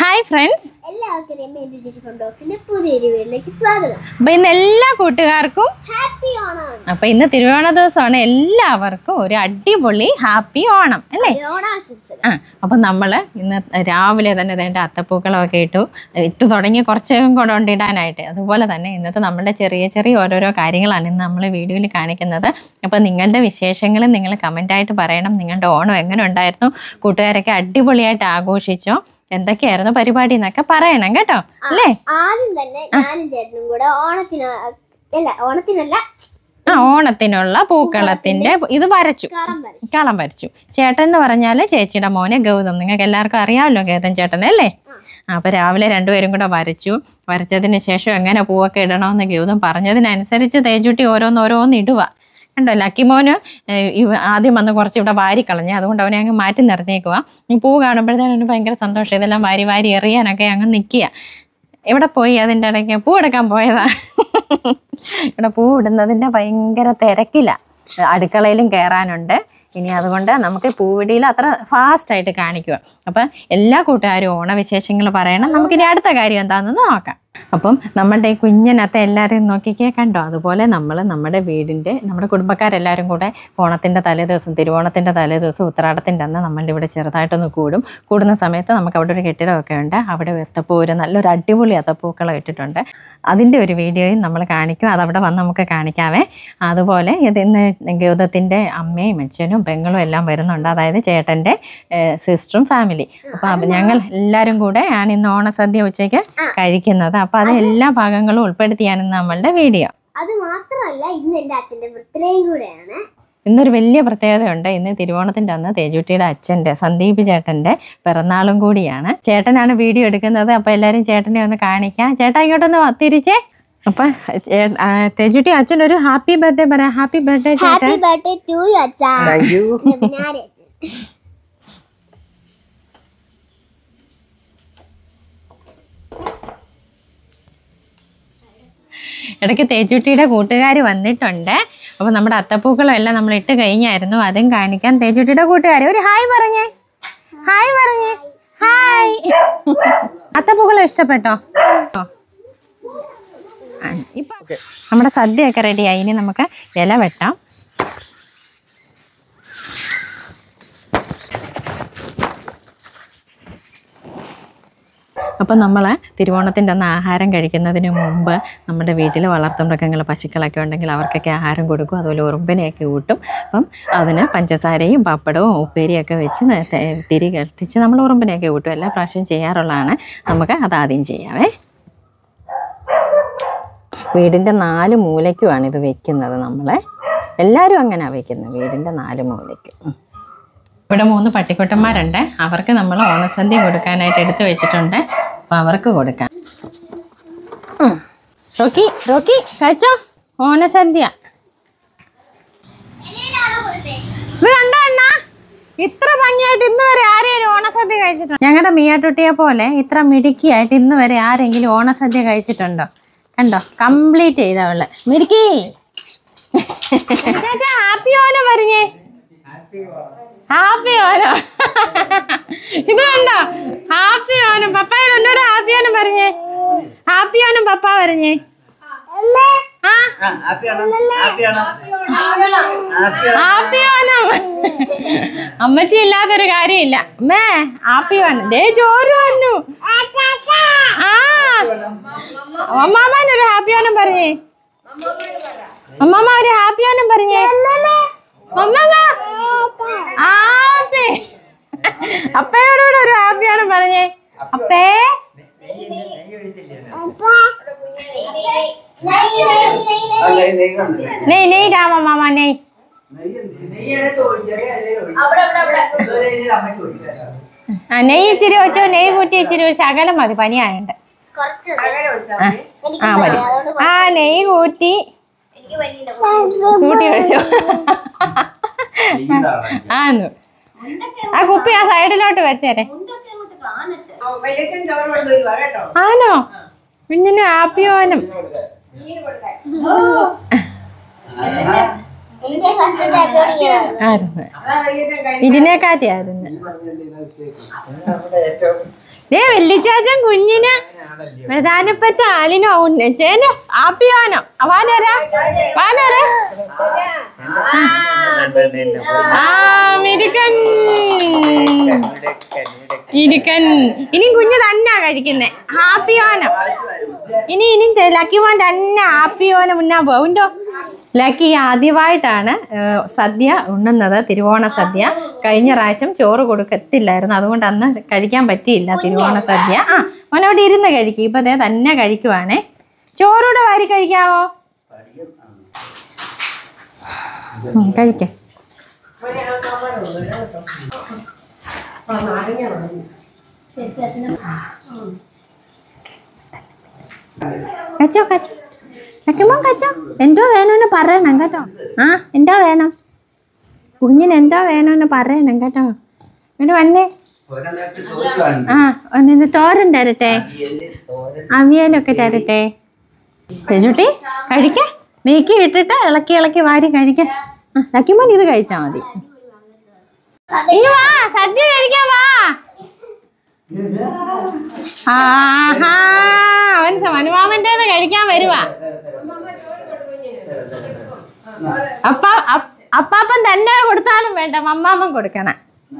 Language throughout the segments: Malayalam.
ഹായ് ഫ്രണ്ട്സ് എല്ലാവർക്കും രമ്യ ഡിജിറ്റൽ ഡോക്സിന്റെ പുതിയൊരു വീട്ടിലേക്ക് സ്വാഗതം അപ്പൊ ഇന്ന് എല്ലാ കൂട്ടുകാർക്കും ഹാപ്പി ഓണം അപ്പൊ ഇന്ന് തിരുവോണ ദിവസമാണ് എല്ലാവർക്കും ഒരു അടിപൊളി ഹാപ്പി ഓണം അല്ലേ ഓണാശംസകൾ ആ അപ്പം നമ്മൾ ഇന്ന് രാവിലെ തന്നെ വേണ്ട അത്തപ്പൂക്കളമൊക്കെ ഇട്ടു ഇട്ട് തുടങ്ങി കുറച്ച് കൂടെ ഉണ്ട് ഇടാനായിട്ട് അതുപോലെ തന്നെ ഇന്നത്തെ നമ്മുടെ ചെറിയ ചെറിയ ഓരോരോ കാര്യങ്ങളാണ് ഇന്ന് നമ്മൾ വീഡിയോയിൽ കാണിക്കുന്നത് അപ്പം നിങ്ങളുടെ വിശേഷങ്ങൾ നിങ്ങൾ കമൻ്റായിട്ട് പറയണം നിങ്ങളുടെ ഓണം എങ്ങനെ ഉണ്ടായിരുന്നു കൂട്ടുകാരൊക്കെ അടിപൊളിയായിട്ട് ആഘോഷിച്ചോ എന്തൊക്കെയായിരുന്നു പരിപാടി എന്നൊക്കെ പറയണം കേട്ടോ അല്ലേ ആദ്യം തന്നെ ഞാനും ചേട്ടനും കൂടെ ഓണത്തിന് അല്ല ഓണത്തിനല്ല ആ ഓണത്തിനുള്ള പൂക്കളത്തിന്റെ ഇത് വരച്ചു കളം വരച്ചു കളം വരച്ചു ചേട്ടൻ എന്ന് പറഞ്ഞാൽ ചേച്ചിയുടെ മോനെ ഗൗതം നിങ്ങൾക്ക് എല്ലാവർക്കും അറിയാമല്ലോ ഗൗതം ചേട്ടൻ അല്ലേ ആ, അപ്പൊ രാവിലെ രണ്ടുപേരും കൂടെ വരച്ചു വരച്ചതിന് ശേഷം എങ്ങനെ പൂവൊക്കെ ഇടണമെന്ന് ഗൗതം പറഞ്ഞതിനനുസരിച്ച് തേജുട്ടി ഓരോന്നോരോന്ന് ഇടുക കണ്ടോ ലക്കിമോന് ഏഹ്, ഇവ ആദ്യം വന്ന് കുറച്ച് ഇവിടെ വാരി കളഞ്ഞു അതുകൊണ്ട് അവനെ അങ്ങ് മാറ്റി നിർത്തിയേക്കുക ഈ പൂ കാണുമ്പോഴത്തേനും അവന് ഭയങ്കര സന്തോഷം ഇതെല്ലാം വാരി വാരി എറിയാനൊക്കെ അങ്ങ് നിൽക്കുക എവിടെ പോയി അതിൻ്റെ ഇടയ്ക്ക് പൂ എടുക്കാൻ പോയതാ ഇവിടെ പൂ ഇടുന്നതിൻ്റെ ഭയങ്കര തിരക്കില്ല അടുക്കളയിലും കയറാനുണ്ട് ഇനി അതുകൊണ്ട് നമുക്ക് പൂവിടിയിൽ അത്ര ഫാസ്റ്റായിട്ട് കാണിക്കുക അപ്പം എല്ലാ കൂട്ടുകാരും ഓണവിശേഷങ്ങൾ പറയണം നമുക്കിനി അടുത്ത കാര്യം എന്താണെന്ന് നോക്കാം അപ്പം നമ്മളുടെ ഈ കുഞ്ഞിനകത്ത് എല്ലാവരെയും നോക്കിക്കേ കണ്ടോ അതുപോലെ നമ്മൾ നമ്മുടെ വീടിൻ്റെ നമ്മുടെ കുടുംബക്കാരെല്ലാവരും കൂടെ ഓണത്തിൻ്റെ തലേദിവസം തിരുവോണത്തിൻ്റെ തലേദിവസം ഉത്രാടത്തിൻ്റെ അന്ന് നമ്മളുടെ ഇവിടെ ചെറുതായിട്ടൊന്ന് കൂടും കൂടുന്ന സമയത്ത് നമുക്ക് അവിടെ ഒരു കെട്ടിടമൊക്കെ ഉണ്ട് അവിടെ എത്തപ്പൂ ഒരു നല്ലൊരു അടിപൊളി എത്തപ്പൂക്കളം ഇട്ടിട്ടുണ്ട് അതിൻ്റെ ഒരു വീഡിയോയും നമ്മൾ കാണിക്കും അതവിടെ വന്ന് നമുക്ക് കാണിക്കാവേ അതുപോലെ ഇത് ഇന്ന് ഗൗതത്തിൻ്റെ അമ്മയും അച്ഛനും പെങ്ങളും എല്ലാം വരുന്നുണ്ട് അതായത് ചേട്ടൻ്റെ സിസ്റ്ററും ഫാമിലി അപ്പോൾ ഞങ്ങൾ എല്ലാവരും കൂടെ ആണ് ഇന്ന് ഓണസദ്യ ഉച്ചയ്ക്ക് കഴിക്കുന്നത് അപ്പോൾ അത് എല്ലാ ഭാഗങ്ങളും ഉൾപ്പെടുത്തിയാണ് ഇന്ന് നമ്മളുടെ വീഡിയോ അത് മാത്രമല്ല ഇന്ന് എന്റെ അച്ഛന്റെ ബർത്ത്ഡേയും കൂടെയാണ് ഇന്നൊരു വലിയ പ്രത്യേകതയുണ്ട് ഇന്ന് തിരുവോണത്തിൻ്റെ അന്ന് തേജുട്ടിയുടെ അച്ഛൻ്റെ സന്ദീപ് ചേട്ടൻ്റെ പിറന്നാളും കൂടിയാണ് ചേട്ടനാണ് വീഡിയോ എടുക്കുന്നത് അപ്പോൾ എല്ലാവരും ചേട്ടനെ ഒന്ന് കാണിക്കാം ചേട്ടാ ഇങ്ങോട്ടൊന്ന് വാ, തിരിച്ചേ അപ്പം ചേ- ആ, തേജുട്ടി അച്ഛൻ ഒരു ഹാപ്പി ബർത്ത്ഡേ പറയാം ഹാപ്പി ബർത്ത്ഡേ ചേട്ടൻ ഹാപ്പി ബർത്ത്ഡേ ടു യു അച്ഛാ ഞാനേ ഇടയ്ക്ക് തേജുട്ടിയുടെ കൂട്ടുകാർ വന്നിട്ടുണ്ട് അപ്പോൾ നമ്മുടെ അത്തപ്പൂക്കളും എല്ലാം നമ്മൾ ഇട്ട് കഴിഞ്ഞായിരുന്നു അതും കാണിക്കാൻ തേജുട്ടിയുടെ കൂട്ടുകാർ ഒരു ഹായ് പറഞ്ഞേ ഹായ് പറഞ്ഞേ ഹായ് അത്തപ്പൂക്കളം ഇഷ്ടപ്പെട്ടോ ആ, ഇപ്പൊ നമ്മുടെ സദ്യയൊക്കെ റെഡിയായി ഇനി നമുക്ക് ഇല വെട്ടാം അപ്പം നമ്മൾ തിരുവോണത്തിൻ്റെ അന്ന് ആഹാരം കഴിക്കുന്നതിന് മുമ്പ് നമ്മുടെ വീട്ടിൽ വളർത്തുമൃഗങ്ങൾ പശുക്കളൊക്കെ ഉണ്ടെങ്കിൽ അവർക്കൊക്കെ ആഹാരം കൊടുക്കും അതുപോലെ ഉറുമ്പിനെയൊക്കെ കൂട്ടും അപ്പം അതിന് പഞ്ചസാരയും പപ്പടവും ഉപ്പേരിയൊക്കെ വെച്ച് ന- തെ- തിരി കത്തിച്ച് നമ്മൾ ഉറുമ്പിനെയൊക്കെ കൂട്ടും എല്ലാ പ്രാവശ്യവും ചെയ്യാറുള്ളതാണ് നമുക്ക് അത് ആദ്യം ചെയ്യാവേ വീടിൻ്റെ നാല് മൂലയ്ക്കുമാണ് ഇത് വെക്കുന്നത് നമ്മൾ എല്ലാവരും അങ്ങനെയാണ് വെക്കുന്നത് വീടിൻ്റെ നാല് മൂലയ്ക്കും ഉം. ഇവിടെ മൂന്ന് പട്ടിക്കുട്ടന്മാരുണ്ട് അവർക്ക് നമ്മൾ ഓണസദ്യ കൊടുക്കാനായിട്ട് എടുത്തു വെച്ചിട്ടുണ്ട് അപ്പം അവർക്ക് കൊടുക്കാം ഉം. റോക്കി റോക്കി കഴിച്ചോ ഓണസദ്യ ഇത് കണ്ടോ അണ്ണാ ഇത്ര ഭംഗിയായിട്ട് ഇന്ന് വരെ ആരെങ്കിലും ഓണസദ്യ കഴിച്ചിട്ടുണ്ടോ ഞങ്ങളുടെ മിയാട്ടുട്ടിയെ പോലെ ഇത്ര മിടുക്കിയായിട്ട് ഇന്ന് വരെ ആരെങ്കിലും ഓണസദ്യ കഴിച്ചിട്ടുണ്ടോ കണ്ടോ കംപ്ലീറ്റ് ചെയ്തവള് മിടുക്കി ഹാപ്പി ഓണം പറഞ്ഞേ ഹാപ്പി ഓണം ഇത് കണ്ടോ ഹാപ്പി ഓണം പപ്പയുടെ എന്നോട് ഹാപ്പി ഓണം പറഞ്ഞേ ഹാപ്പി ഓണം പപ്പ പറഞ്ഞേ ആ ഹാപ്പി ഓണം അമ്മച്ചി ഇല്ലാത്തൊരു കാര്യമില്ല അമ്മേ ഹാപ്പി ഓണം ദേ ചോറ് വന്നു ആ അമ്മാമൻ ഒരു ഹാപ്പി ഓണം പറഞ്ഞേ അമ്മാമ ഒരു ഹാപ്പി ഓണം പറഞ്ഞേ അമ്മമ്മ ഹാപ്പി അപ്പയോടുകൂടെ ഒരു ഹാപ്പി ഓണം പറഞ്ഞേ അപ്പേ നെയ് നെയ് രാമമാമ നെയ് ആ നെയ്യ് ഇച്ചിരി വെച്ചോ നെയ്യ് കൂട്ടി ഇച്ചിരി ഒരു ശകലം മതി പനിയായുണ്ട് കുറച്ച് ആ എനിക്ക് ആ മതി അതുകൊണ്ട് ആ നെയ്യ് കൂട്ടി എനിക്ക് വലിയ കൂട്ടി വെച്ചോ ആന്നു ആ കുപ്പി ആ സൈഡിലോട്ട് വെച്ചേരെ ആണോ കുഞ്ഞിന് ഹാപ്പി ഓനം എന്റെ ഫസ്റ്റ് ടാപ്പിയോട് ആയിരുന്നു ഇതിനെക്കാട്ടിയായിരുന്നു ഏ വെല്ലിച്ചാച്ചൻ കുഞ്ഞിന് പ്രധാനപ്പെട്ട ആലിനോ ഉണ്ണ ചേനോ ആപ്പിയാനോ വാനരാ വാനരാ ആ മിടുക്കൻ ഇടുക്കൻ ഇനി കുഞ്ഞ് തന്നെ കഴിക്കുന്നേ ഹാപ്പിയോനം ഇനി ഇനി ലക്കി മോൻ തന്നെ ഹാപ്പിയോനം ഉണ്ണാൻ പോകുണ്ടോ ലക്കി ആദ്യമായിട്ടാണ് ഏഹ്, സദ്യ ഉണ്ണുന്നത് തിരുവോണ സദ്യ കഴിഞ്ഞ പ്രാവശ്യം ചോറ് കൊടുക്കത്തില്ലായിരുന്നു അതുകൊണ്ട് അന്ന് കഴിക്കാൻ പറ്റിയില്ല തിരുവോണ സദ്യ ആ മോനോട് ഇരുന്ന് കഴിക്കും ഇപ്പൊ ദേ തന്നെ കഴിക്കുവാണേ ചോറൂടെ വാരി കഴിക്കാവോ ഉം, കഴിക്കാം കച്ചോ കച്ചോ ലക്കുമോ കച്ചോ എന്തോ വേണമെന്ന് പറയണം കേട്ടോ ആ എന്തോ വേണം കുഞ്ഞിന് എന്തോ വേണമെന്ന് പറയണം കേട്ടോ ഇവിടെ വന്നേ ആ ഒന്ന് തോരൻ തരട്ടെ അവിയലൊക്കെ തരട്ടെ തെജുട്ടി കഴിക്ക നീക്കി ഇട്ടിട്ട് ഇളക്കി ഇളക്കി വാരി കഴിക്ക ആ ലക്കിമോൻ ഇത് കഴിച്ചാ മതി ഇങ്ങ് വാ സദ്യ കഴിക്കാൻ വാ ആഹാ അവൻ മനുമാമന്റെ കഴിക്കാൻ വരുവാ അപ്പ അപ്പ- അപ്പാപ്പൻ തന്നെ കൊടുത്താലും വേണ്ട മമ്മാമ്മൻ കൊടുക്കണം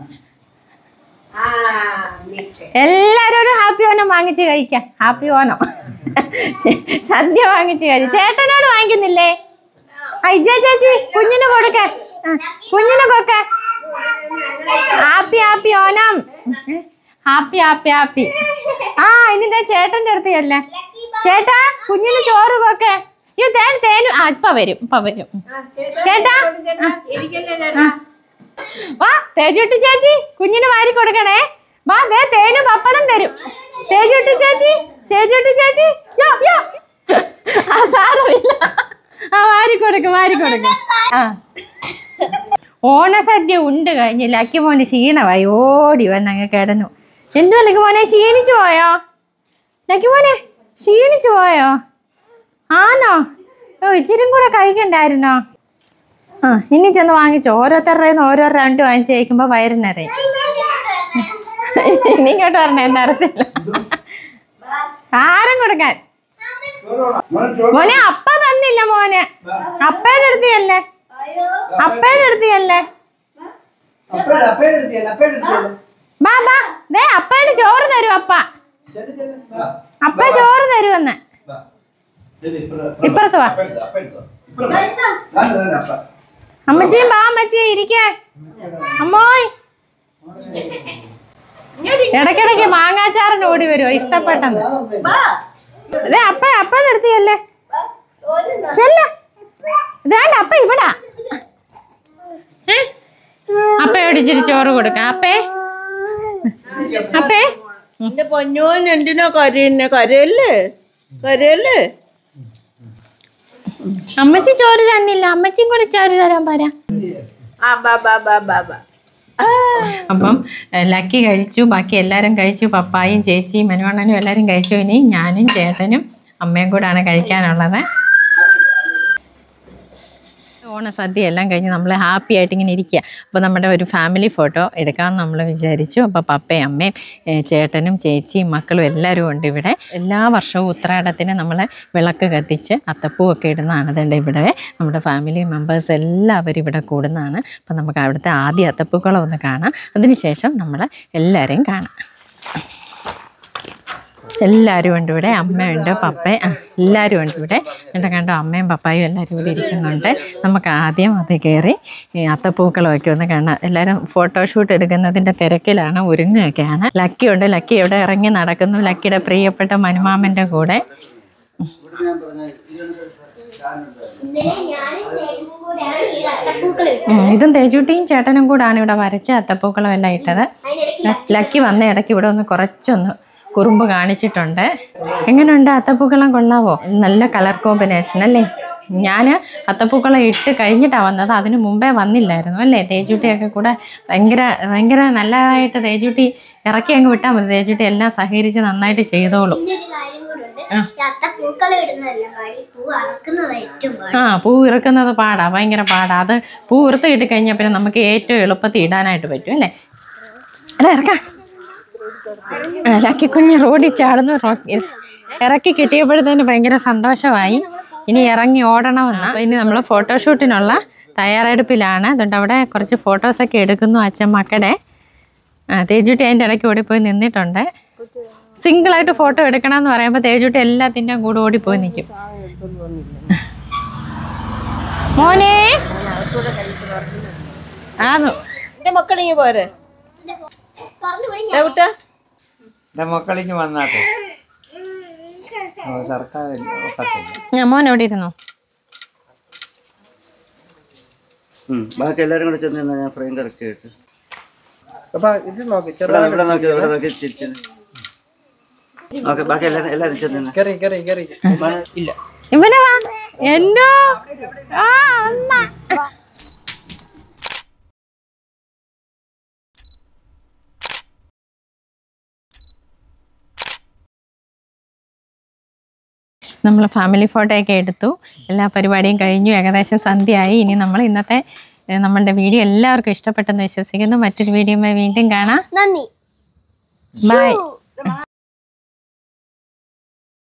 എല്ലാരോടും ഹാപ്പി ഓണം വാങ്ങിച്ച് കഴിക്കാം ഹാപ്പി ഓണം സദ്യ വാങ്ങിച്ച് കഴിച്ചു ചേട്ടനോട് വാങ്ങിക്കുന്നില്ലേ ആ ഇജ്ജ ചേച്ചി കുഞ്ഞിന് കൊടുക്ക ആ, കുഞ്ഞിന് കൊടുക്ക happy happy Onam happy happy happy ആ ഇനിന്റെ ചേട്ടന്റെ അടുത്ത് ചെല്ലേ ചേട്ടാ കുഞ്ഞിന് ചോറ് കൊക്കെ അയ്യോ തേൻ തേനും ആ ഇപ്പൊ വരും ഇപ്പൊ വരും ചേട്ടാ ആ. വാ തേജുട്ടി ചേച്ചി കുഞ്ഞിന് വാരി കൊടുക്കണേ വാ ദേ തേനും പപ്പടം തരും തേജുട്ടി ചേച്ചി തേജുട്ടി ചേച്ചി യോ യോ ആ സാരമില്ല ആ വാരി കൊടുക്കും വാരി കൊടുക്കും ആ ഓണസദ്യ ഉണ്ട് കഴിഞ്ഞ് ലക്കി മോന് ക്ഷീണമായി ഓടി വന്നങ്ങ് കിടന്നു എന്തോ ലക്കി മോനെ ക്ഷീണിച്ചു പോയോ ലക്കി മോനെ ക്ഷീണിച്ചു പോയോ ആണോ ഓ ഇച്ചിരി കൂടെ കഴിക്കണ്ടായിരുന്നോ ആ ഇനി ചെന്ന് വാങ്ങിച്ചോ ഓരോരുത്തരുടെ കയ്യിൽ നിന്ന് ഓരോ രണ്ട് വാങ്ങിച്ച് കഴിക്കുമ്പോൾ വയറിനറിയും ഇനി ഇങ്ങോട്ട് പറഞ്ഞ എന്താ അറിയത്തില്ല ആരും കൊടുക്കാൻ മോനെ അപ്പ തന്നില്ല മോനെ അപ്പയുടെ അടുത്തല്ലേ അപ്പയുടെ അടുത്തല്ലേ ബാ ബാ ദേ അപ്പയുടെ ചോറ് തരും അപ്പ അപ്പ ചോറ് തരുമെന്ന് ഇപ്പുറത്ത് വാ അമ്മച്ചിയും ബാ അമ്മച്ചിയും ഇരിക്കേ അമ്മോയ് ഇടയ്ക്കിടയ്ക്ക് മാങ്ങാച്ചാറിന് ഓടി വരുമോ ഇഷ്ടപ്പെട്ടെന്ന് അതെ അപ്പ അപ്പയുടെ അടുത്തല്ലേ ചെല്ല ഇതാണ്ട് അപ്പ ഇവിടാ ഏ? അപ്പയോട് ഇച്ചിരി ചോറ് കൊടുക്കാം അപ്പേ അപ്പേ എന്റെ പൊന്നോൻ എന്തിനാ കരയുന്നെ കരയല്ലേ കരയല്ലേ അമ്മച്ചി ചോറ് തന്നില്ല അമ്മച്ചിയും കൂടി ചോറ് തരാൻ പറയാ ആ ബാ ബാ ബാ ബാ ബാ അപ്പം ഏഹ്, ലക്കി കഴിച്ചു ബാക്കി എല്ലാവരും കഴിച്ചു പപ്പായും ചേച്ചിയും മനുവണ്ണനും എല്ലാവരും കഴിച്ചു ഇനി ഞാനും ചേട്ടനും അമ്മയും കൂടാണ് കഴിക്കാനുള്ളത് ഓണസദ്യ എല്ലാം കഴിഞ്ഞ് നമ്മൾ ഹാപ്പി ആയിട്ട് ഇങ്ങനെ ഇരിക്കുക അപ്പോൾ നമ്മുടെ ഒരു ഫാമിലി ഫോട്ടോ എടുക്കാമെന്ന് നമ്മൾ വിചാരിച്ചു അപ്പോൾ പപ്പയും അമ്മയും ഏഹ്, ചേട്ടനും ചേച്ചിയും മക്കളും എല്ലാവരും ഉണ്ട് ഇവിടെ എല്ലാ വർഷവും ഉത്രാടത്തിന് നമ്മൾ വിളക്ക് കത്തിച്ച് അത്തപ്പൂവൊക്കെ ഇടുന്നതാണ് അതുകൊണ്ട് ഇവിടെ നമ്മുടെ ഫാമിലി മെമ്പേഴ്സ് എല്ലാവരും ഇവിടെ കൂടുന്നതാണ് അപ്പോൾ നമുക്ക് അവിടുത്തെ ആദ്യ അത്തപ്പൂക്കളം ഒന്ന് കാണാം അതിനുശേഷം നമ്മൾ എല്ലാവരെയും കാണാം എല്ലാവരും ഉണ്ട് ഇവിടെ അമ്മയുണ്ട് പപ്പയും ആ, എല്ലാവരും ഉണ്ട് ഇവിടെ എൻ്റെ കണ്ടോ അമ്മയും പപ്പായും എല്ലാവരും ഇവിടെ ഇരിക്കുന്നുണ്ട് നമുക്ക് ആദ്യം അത് കയറി ഈ അത്തപ്പൂക്കളമൊക്കെ ഒന്ന് കാണാം എല്ലാവരും ഫോട്ടോഷൂട്ട് എടുക്കുന്നതിൻ്റെ തിരക്കിലാണ് ഒരുങ്ങുകയൊക്കെയാണ് ലക്കി ഉണ്ട് ലക്കി ഇവിടെ ഇറങ്ങി നടക്കുന്നു ലക്കിയുടെ പ്രിയപ്പെട്ട മനുമാമൻ്റെ കൂടെ ഇന്നലെ ഞാനും ചേട്ടനും കൂടെയാണ് ഈ അത്തപ്പൂക്കൾ ഇട്ടത് ഉം, ഇതും തേജൂട്ടിയും ചേട്ടനും കൂടാണ് ഇവിടെ വരച്ച അത്തപ്പൂക്കളം എല്ലാം ഇട്ടത് അതിനിടയ്ക്ക് ലക്കി വന്ന ഇടയ്ക്ക് ഇവിടെ ഒന്ന് കുറച്ചൊന്ന് കുറുമ്പ് കാണിച്ചിട്ടുണ്ട് എങ്ങനെയുണ്ട് അത്തപ്പൂക്കളം കൊള്ളാവോ നല്ല കളർ കോമ്പിനേഷൻ അല്ലേ ഞാൻ അത്തപ്പൂക്കളം ഇട്ട് കഴിഞ്ഞിട്ടാണ് വന്നത് അതിന് മുമ്പേ വന്നില്ലായിരുന്നു അല്ലേ തേജുട്ടിയൊക്കെ കൂടെ ഭയങ്കര ഭയങ്കര നല്ലതായിട്ട് തേജുട്ടി ഇറക്കി അങ്ങ് വിട്ടാൽ മതി തേജുട്ടി എല്ലാം സഹകരിച്ച് നന്നായിട്ട് ചെയ്തോളും പിന്നൊരു കാര്യം കൂടെ ഉണ്ട് ഈ അത്തപ്പൂക്കൾ ഇടുന്നതല്ല പാടി പൂ അറക്കുന്നത് ഏറ്റവും പാടി ആ പൂ ഇറക്കുന്നത് പാടാ ഭയങ്കര പാടാ അത് പൂ ഇറുത്ത് കിട്ടി കഴിഞ്ഞാൽ പിന്നെ നമുക്ക് ഏറ്റവും എളുപ്പത്തിൽ ഇടാനായിട്ട് പറ്റും അല്ലേ അതെ ഇറക്കാം ആ, ലക്കിക്കുഞ്ഞ് റോഡിൽ ചാടുന്നു റോ- ഇറക്കി കിട്ടിയപ്പോഴത്തേന് ഭയങ്കര സന്തോഷമായി ഇനി ഇറങ്ങി ഓടണമെന്ന് അപ്പോൾ ഇനി നമ്മൾ ഫോട്ടോഷൂട്ടിനുള്ള തയ്യാറെടുപ്പിലാണ് അതുകൊണ്ട് അവിടെ കുറച്ച് ഫോട്ടോസൊക്കെ എടുക്കുന്നു അച്ഛൻ മക്കളുടെ ആ തേജുട്ടി അതിൻ്റെ ഇടയ്ക്ക് ഓടിപ്പോയി നിന്നിട്ടുണ്ട് സിംഗിളായിട്ട് ഫോട്ടോ എടുക്കണം എന്ന് പറയുമ്പോൾ തേജുട്ടി എല്ലാത്തിൻ്റെയും കൂടെ ഓടിപ്പോയി നിൽക്കും മോനെ ആന്നു എന്റെ മക്കളിങ്ങി പോരെ തുറന്നു വിടി എവിട്ടാ എന്റെ മക്കളിക്ക് വന്നാട്ടെ ഓ, സർക്കാരില്ല ഒക്കത്തില്ല ഞാൻ മോൻ എവിടെ ഇരുന്നു ഉം. ബാക്കി എല്ലാരും കൂടെ ചെന്ന് നിന്നാ ഞാൻ ഫ്രെയിം കറക്റ്റ് ആയിട്ട് അപ്പൊ ഇത് നോക്കി ഇവിടെ ഇവിടെ നോക്കി ഇവിടെ നോക്കി ചിരിച്ചു ഓക്കെ ബാക്കി എല്ലാരും എല്ലാരും ചെന്ന് നിന്ന്. കറി കറി കറി ഇല്ല ഇവിടെ വാ എന്നോ ആ അമ്മ നമ്മൾ ഫാമിലി ഫോട്ടോ ഒക്കെ എടുത്തു എല്ലാ പരിപാടിയും കഴിഞ്ഞു ഏകദേശം സന്ധ്യയായി ഇനി നമ്മൾ ഇന്നത്തെ ഏഹ്, നമ്മളുടെ വീഡിയോ എല്ലാവർക്കും ഇഷ്ടപ്പെട്ടെന്ന് വിശ്വസിക്കുന്നു മറ്റൊരു വീഡിയോയുമായി വീണ്ടും കാണാം നന്ദി ബൈ